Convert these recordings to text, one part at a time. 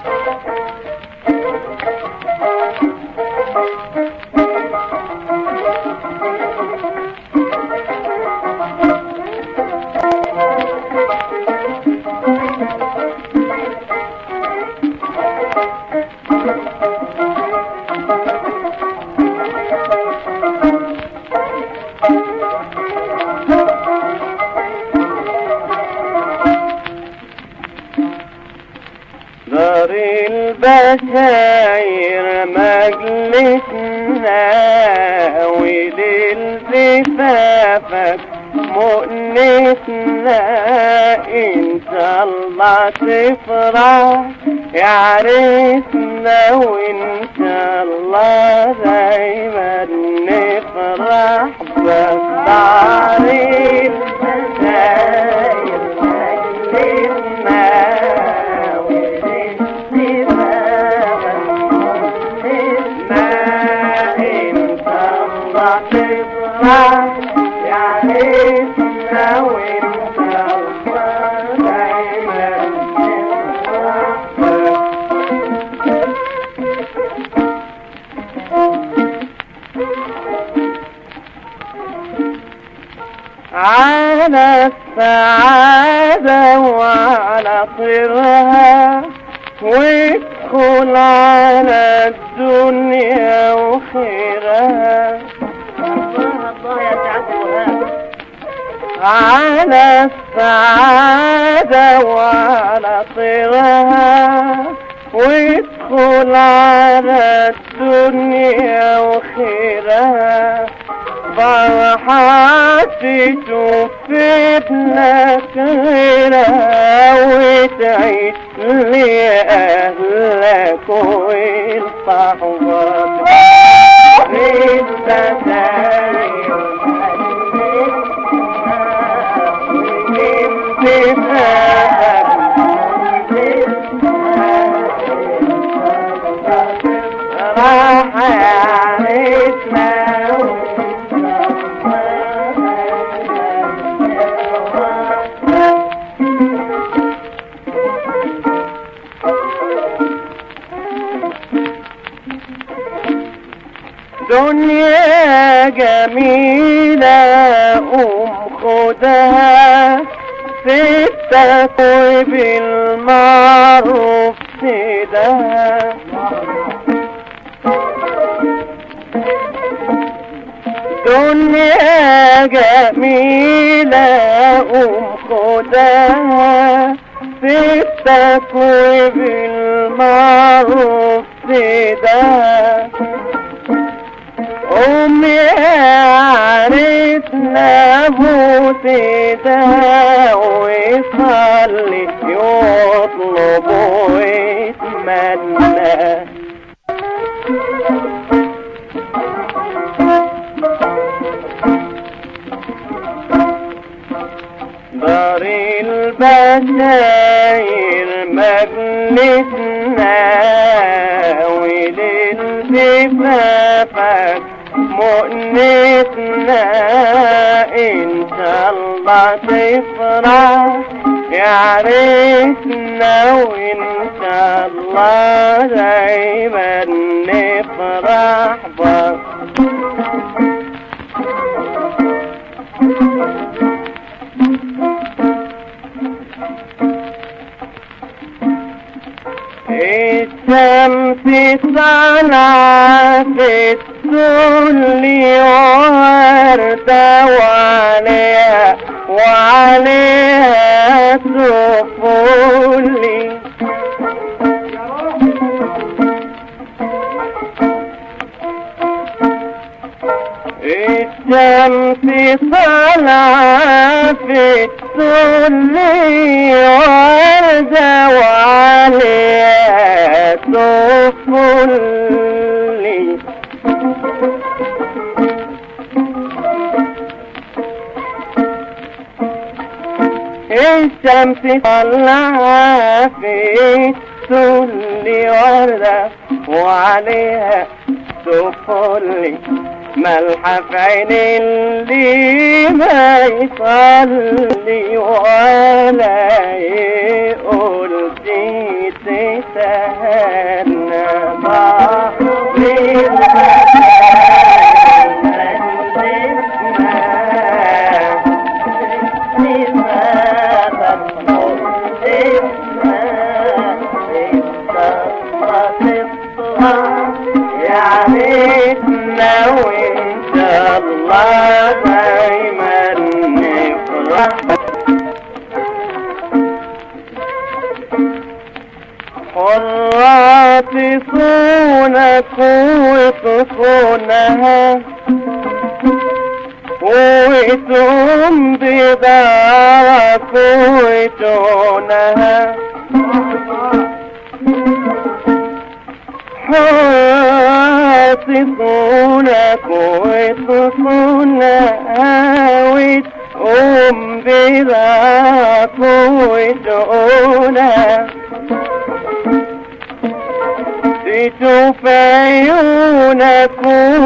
دار البشاير مجلسنا وللزفافك مؤنسنا إن شاء الله تفرح يا عريسنا وإن شاء الله دايما نفرح بالدار البشاير مجلسنا على السعادة وعلى طرها وادخل على الدنيا وخيرها الله يا سعد الوهاب على السعادة وعلى طرها وادخل على الدنيا وخيرها فرحاتي تشوف ابنك غيرها وتعيش لأهلك والصحبة راح دنيا جميلة قوم خدها في التقوي بالمعروف سيدها دنيا جميلة قوم خدها في التقوي بالمعروف سيدها أمي عرفنا بوسيدها ويصلي يطلب ويتمنى دار البشاير مجلسنا وللزفافك مؤنسنا إن شاء الله تفرح يا عريسنا وإن شاء الله دايما نفرح بك الشمس طالعة في السل وردة وعليها وعليها سفولي الشمس طالعة في السل وردة وعليها سفولي الشمس طلعها في السل وردة وعليها سفل ملحة في عين اللي ما يصلي ولا يقول جيت تهنى بحر يا ريتنا وان شاء الله دايما نفرح حرات صونك وتصونها وتم بضارك وتونها حاصصونك وتصونها وتقوم بذاك وتونها تشوف عيونك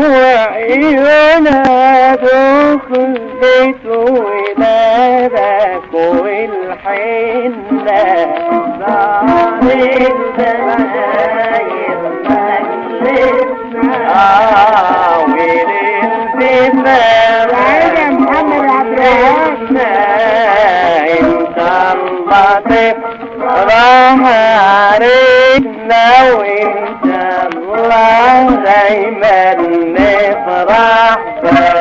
وعيونها دخلت ولادك والحنة بعد الزمايل آه وللبسام عيد يا محمد عبد الوهاب. انت الله تفرح علينا وانت الله دايما نفرح بك